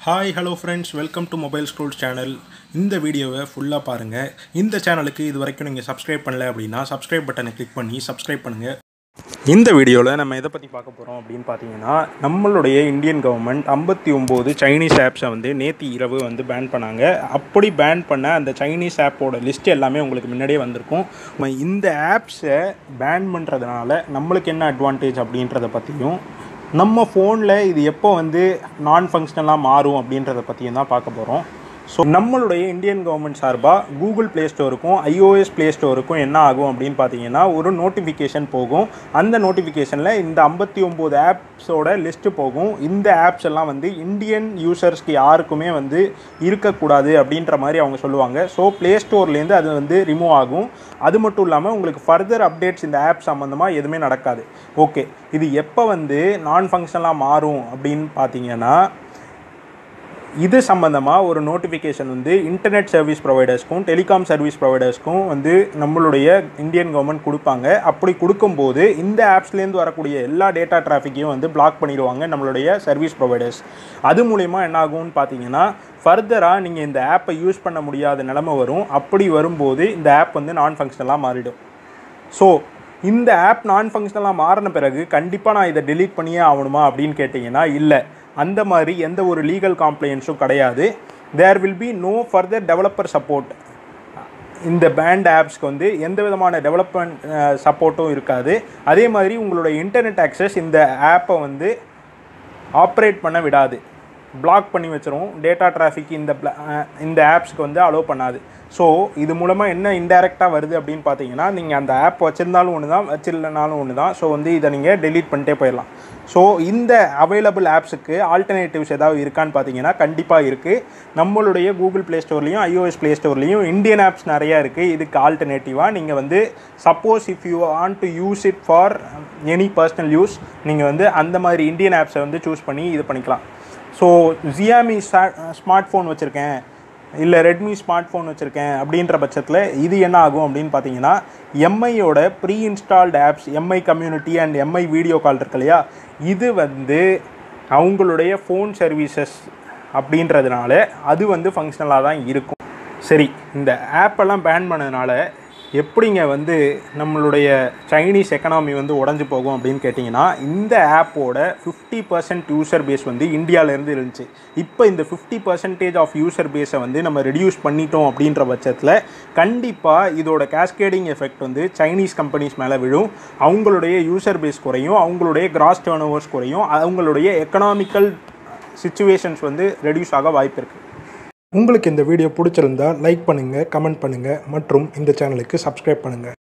hi hello friends welcome to mobile scroll channel இந்த வீடியோவை ஃபுல்லாக பாருங்கள் இந்த சேனலுக்கு இது வரைக்கும் நீங்கள் சப்ஸ்கிரைப் பண்ணல அப்படின்னா சப்ஸ்கிரைப் பட்டனை கிளிக் பண்ணி சப்ஸ்கிரைப் பண்ணுங்கள் இந்த வீடியோவில் நம்ம எதை பற்றி பார்க்க போகிறோம் அப்படின்னு பார்த்தீங்கன்னா நம்மளுடைய இந்தியன் கவர்மெண்ட் ஐம்பத்தி ஒம்பது சைனீஸ் ஆப்ஸை வந்து நேற்று இரவு வந்து பேன் பண்ணாங்க அப்படி பேன் பண்ண அந்த சைனீஸ் ஆப்போட லிஸ்ட் எல்லாமே உங்களுக்கு முன்னாடியே வந்திருக்கும் நம்ம இந்த ஆப்ஸை பேன் பண்ணுறதுனால நம்மளுக்கு என்ன அட்வான்டேஜ் அப்படின்றத பற்றியும் நம்ம ஃபோனில் இது எப்போ வந்து நான் ஃபங்க்ஷனலாக மாறும் அப்படின்றத பற்றியும் தான் பார்க்க போகிறோம் ஸோ நம்மளுடைய இந்தியன் கவர்மெண்ட் சார்பாக கூகுள் ப்ளே ஸ்டோருக்கும் ஐஓஎஸ் ப்ளே ஸ்டோருக்கும் என்ன ஆகும் அப்படின்னு பார்த்தீங்கன்னா ஒரு நோட்டிஃபிகேஷன் போகும் அந்த நோட்டிஃபிகேஷனில் இந்த ஐம்பத்தி ஒம்பது ஆப்ஸோட லிஸ்ட்டு போகும் இந்த ஆப்ஸ் எல்லாம் வந்து இந்தியன் யூசர்ஸ்க்கு யாருக்குமே வந்து இருக்கக்கூடாது அப்படின்ற மாதிரி அவங்க சொல்லுவாங்க ஸோ ப்ளே ஸ்டோர்லேருந்து அது வந்து ரிமூவ் ஆகும் அது மட்டும் இல்லாமல் உங்களுக்கு ஃபர்தர் அப்டேட்ஸ் இந்த ஆப் சம்மந்தமாக எதுவுமே நடக்காது ஓகே இது எப்போ வந்து நான் ஃபங்க்ஷனலாக மாறும் அப்படின்னு பார்த்தீங்கன்னா இது சம்மந்தமாக ஒரு நோட்டிஃபிகேஷன் வந்து இன்டர்நெட் சர்வீஸ் ப்ரொவைடர்ஸ்க்கும் டெலிகாம் சர்வீஸ் ப்ரொவைடர்ஸ்க்கும் வந்து நம்மளுடைய இந்தியன் கவர்மெண்ட் கொடுப்பாங்க அப்படி கொடுக்கும்போது இந்த ஆப்ஸ்லேருந்து வரக்கூடிய எல்லா டேட்டா டிராஃபிக்கையும் வந்து பிளாக் பண்ணிடுவாங்க நம்மளுடைய சர்வீஸ் ப்ரொவைடர்ஸ் அது மூலயமா என்ன ஆகும்னு பார்த்தீங்கன்னா ஃபர்தராக நீங்கள் இந்த ஆப்பை யூஸ் பண்ண முடியாத நிலமை வரும் அப்படி வரும்போது இந்த ஆப் வந்து நான் ஃபங்க்ஷனலாக மாறிடும் ஸோ இந்த ஆப் நான் ஃபங்க்ஷனலாக மாறின பிறகு கண்டிப்பாக நான் இதை டெலீட் பண்ணியே ஆகணுமா அப்படின்னு கேட்டிங்கன்னா இல்லை அந்த மாதிரி எந்த ஒரு லீகல் காம்ப்ளைண்ட்ஸும் கிடையாது there will be no further developer support இந்த பேண்ட் ஆப்ஸ்க்கு வந்து எந்த விதமான டெவலப்மெண்ட் சப்போர்ட்டும் இருக்காது அதே மாதிரி உங்களோட இன்டர்நெட் ஆக்சஸ் இந்த ஆப்பை வந்து ஆப்ரேட் பண்ண விடாது பிளாக் பண்ணி வச்சிரும் டேட்டா டிராஃபிக் இந்த bla- அஹ் இந்த ஆப்ஸ்க்கு வந்து அலோவ் பண்ணாது ஸோ இது மூலமாக என்ன இன்டெரக்டாக வருது அப்படின்னு பார்த்தீங்கன்னா நீங்கள் அந்த ஆப் வச்சுருந்தாலும் ஒன்று தான் வச்சிருந்தனாலும் ஒன்று தான் ஸோ வந்து இதை நீங்கள் டெலீட் பண்ணிட்டே போயிடலாம் ஸோ இந்த அவைலபிள் ஆப்ஸுக்கு ஆல்டர்னேட்டிவ்ஸ் ஏதாவது இருக்கான்னு பார்த்தீங்கன்னா கண்டிப்பாக இருக்குது நம்மளுடைய கூகுள் ப்ளே ஸ்டோர்லேயும் ஐஓஎஸ் ப்ளே ஸ்டோர்லேயும் இந்தியன் ஆப்ஸ் நிறையா இருக்குது இதுக்கு ஆல்டர்னேட்டிவாக நீங்கள் வந்து suppose if you want to use it for any personal use நீங்கள் வந்து அந்த மாதிரி இந்தியன் ஆப்ஸை வந்து சூஸ் பண்ணி இது பண்ணிக்கலாம் ஸோ ஜியாமி ஸ்மார்ட் ஃபோன் வச்சுருக்கேன் இல்லை ரெட்மி ஸ்மார்ட் ஃபோன் வச்சுருக்கேன் அப்படின்ற பட்சத்தில் இது என்ன ஆகும் அப்படின்னு பார்த்தீங்கன்னா எம்ஐயோட pre installed apps Mi community and Mi video call இருக்கு இல்லையா இது வந்து அவங்களுடைய ஃபோன் சர்வீசஸ் அப்படின்றதுனால அது வந்து ஃபங்க்ஷனலாக தான் இருக்கும் சரி இந்த ஆப்பெல்லாம் பேன் பண்ணதுனால எப்படிங்க வந்து நம்மளுடைய சைனீஸ் எக்கனாமி வந்து உடஞ்சி போகும் அப்படின்னு கேட்டிங்கன்னா இந்த ஆப்போட ஃபிஃப்டி பர்சன்ட் யூசர் பேஸ் வந்து இந்தியாவிலேருந்து இருந்துச்சு இப்போ இந்த ஃபிஃப்டி பர்சன்டேஜ் ஆஃப் யூசர் பேஸை வந்து நம்ம ரெடியூஸ் பண்ணிட்டோம் அப்படின்ற பட்சத்தில் கண்டிப்பாக இதோட கேஸ்கேடிங் எஃபெக்ட் வந்து சைனீஸ் கம்பெனிஸ் மேலே விழும் அவங்களுடைய யூசர் பேஸ் குறையும் அவங்களுடைய கிராஸ் டேர்ன் ஓவர்ஸ் குறையும் அவங்களுடைய எக்கனாமிக்கல் சுச்சுவேஷன்ஸ் வந்து ரெடியூஸ் ஆக வாய்ப்பு இருக்குது உங்களுக்கு இந்த வீடியோ பிடிச்சிருந்தா லைக் பண்ணுங்கள் கமெண்ட் பண்ணுங்கள் மற்றும் இந்த சேனலுக்கு சப்ஸ்கிரைப் பண்ணுங்கள்